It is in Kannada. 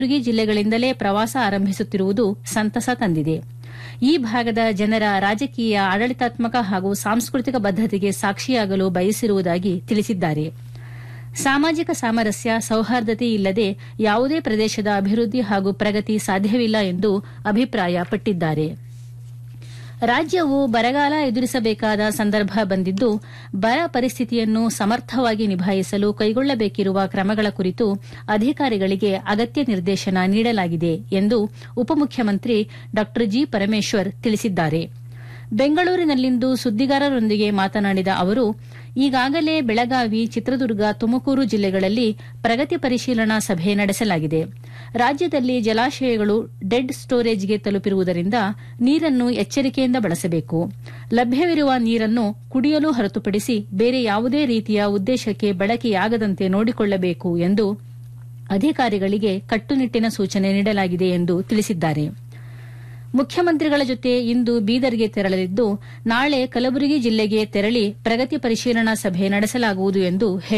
ಕಲಬುರಗಿ ಜಿಲ್ಲೆಗಳಿಂದಲೇ ಪ್ರವಾಸ ಆರಂಭಿಸುತ್ತಿರುವುದು ಸಂತಸ ತಂದಿದೆ ಈ ಭಾಗದ ಜನರ ರಾಜಕೀಯ ಆಡಳಿತಾತ್ಮಕ ಹಾಗೂ ಸಾಂಸ್ಕೃತಿಕ ಬದ್ದತೆಗೆ ಸಾಕ್ಷಿಯಾಗಲು ಬಯಸಿರುವುದಾಗಿ ತಿಳಿಸಿದ್ದಾರೆ ಸಾಮಾಜಿಕ ಸಾಮರಸ್ಯ ಸೌಹಾರ್ದತೆ ಇಲ್ಲದೆ ಯಾವುದೇ ಪ್ರದೇಶದ ಅಭಿವೃದ್ಧಿ ಹಾಗೂ ಪ್ರಗತಿ ಸಾಧ್ಯವಿಲ್ಲ ಎಂದು ಅಭಿಪ್ರಾಯಪಟ್ಟಿದ್ದಾರೆ ರಾಜ್ಯವು ಬರಗಾಲ ಎದುರಿಸಬೇಕಾದ ಸಂದರ್ಭ ಬಂದಿದ್ದು ಬರ ಪರಿಸ್ಥಿತಿಯನ್ನು ಸಮರ್ಥವಾಗಿ ನಿಭಾಯಿಸಲು ಕೈಗೊಳ್ಳಬೇಕಿರುವ ಕ್ರಮಗಳ ಕುರಿತು ಅಧಿಕಾರಿಗಳಿಗೆ ಅಗತ್ಯ ನಿರ್ದೇಶನ ನೀಡಲಾಗಿದೆ ಎಂದು ಉಪಮುಖ್ಯಮಂತ್ರಿ ಡಾ ಜಿ ಪರಮೇಶ್ವರ್ ತಿಳಿಸಿದ್ದಾರೆ ಬೆಂಗಳೂರಿನಲ್ಲಿಂದು ಸುದ್ದಿಗಾರರೊಂದಿಗೆ ಮಾತನಾಡಿದ ಅವರು ಈಗಾಗಲೇ ಬೆಳಗಾವಿ ಚಿತ್ರದುರ್ಗ ತುಮಕೂರು ಜಿಲ್ಲೆಗಳಲ್ಲಿ ಪ್ರಗತಿ ಪರಿಶೀಲನಾ ಸಭೆ ನಡೆಸಲಾಗಿದೆ ರಾಜ್ಯದಲ್ಲಿ ಜಲಾಶಯಗಳು ಡೆಡ್ ಸ್ಟೋರೇಜ್ಗೆ ತಲುಪಿರುವುದರಿಂದ ನೀರನ್ನು ಎಚ್ಚರಿಕೆಯಿಂದ ಬಳಸಬೇಕು ಲಭ್ಯವಿರುವ ನೀರನ್ನು ಕುಡಿಯಲು ಹೊರತುಪಡಿಸಿ ಬೇರೆ ಯಾವುದೇ ರೀತಿಯ ಉದ್ದೇಶಕ್ಕೆ ಬಳಕೆಯಾಗದಂತೆ ನೋಡಿಕೊಳ್ಳಬೇಕು ಎಂದು ಅಧಿಕಾರಿಗಳಿಗೆ ಕಟ್ಟುನಿಟ್ಟಿನ ಸೂಚನೆ ನೀಡಲಾಗಿದೆ ಎಂದು ತಿಳಿಸಿದ್ದಾರೆ ಮುಖ್ಯಮಂತ್ರಿಗಳ ಜೊತೆ ಇಂದು ಬೀದರ್ಗೆ ತೆರಳಲಿದ್ದು ನಾಳೆ ಕಲಬುರಗಿ ಜಿಲ್ಲೆಗೆ ತೆರಳಿ ಪ್ರಗತಿ ಪರಿಶೀಲನಾ ಸಭೆ ನಡೆಸಲಾಗುವುದು ಎಂದು ಹೇಳಿದ್ದಾರೆ